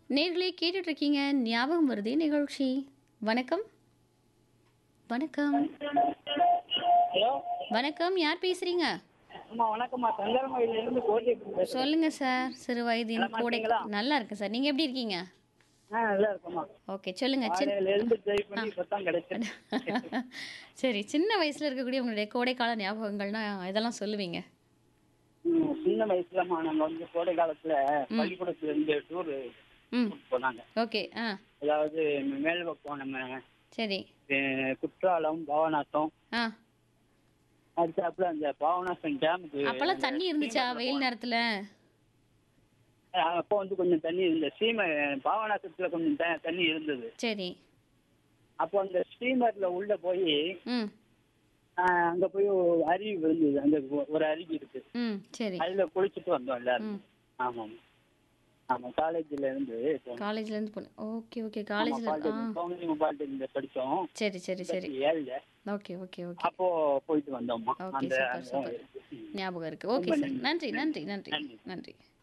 நேர்களே கேட்டுட்டு இருக்கீங்க ஞாபகம் வருதே நிகழ்ச்சி வணக்கம் வணக்கம் ஹலோ வணக்கம் யார் பேசுறீங்க அம்மா வணக்கம்மா சங்கரமயில இருந்து கோட்டை பேசுறேன் சொல்லுங்க சார் சிறு வயதின் நலமா கோடை இருக்கீங்களா? நல்லா இருக்கு சார் நீங்க எப்படி இருக்கீங்க ஆ நல்லா இருக்கம்மா ஓகே சொல்லுங்க சின்ன காலையில இருந்து ட்ரை பண்ணி இப்பதான் கிடைச்சது சரி சின்ன வயசுல இருக்கக்கூடிய உங்களுடைய கோடைக்கால ஞாபகங்கள்னா இதெல்லாம் சொல்லுவீங்க ம், சின்ன வயசுலமா நாங்க வந்து கோடை காலத்துல பள்ளிக்கூடத்துல இருந்து டூர் ம் போனாங்க ஓகே ஆ அதாவது மேல்வக்கம் நம்ம சரி அஹ், குற்றாலம் பாவநாசம் ஆ அடுத்தாப்புல அந்த பாவநாசம் டேமுக்கு அப்பெல்லாம் தண்ணி இருந்துச்சா வெயில் நேரத்துல அப்போ வந்து கொஞ்சம் தண்ணி இருந்த ஸ்ரீம பாவநாசத்துல கொஞ்சம் த- தண்ணி இருந்தது சரி அப்போ அந்த ஸ்ரீமர்ல உள்ள போய் ம் அங்க போய் ஒரு அருவி விழுந்தது அந்த ஒரு அருவி இருக்கு ம் சரி அதுல குளிச்சுட்டு வந்தோம் எல்லாரும் ஆமாம் ஆமா காலேஜ்ல இருந்து போனோம். காலேஜ்ல இருந்து போன ஓகே ஓகே ஆமா, காலேஜ்ல ஆ பாலிடெக்னிக், கவுன்சிலிங் பாலிடெக்னிக்ல படிச்சோம் சரி சரி சரி ஏழுல ஓகே ஓகே ஓகே அப்போ போயிட்டு வந்தோம்மா ஓகே அந்த சூப்பர் அனுபவம் சூப்பர் இருக்கு. ம். ஞாபகம் இருக்கு ஓகே சார் நன்றி நன்றி நன்றி நன்றி. நன்றி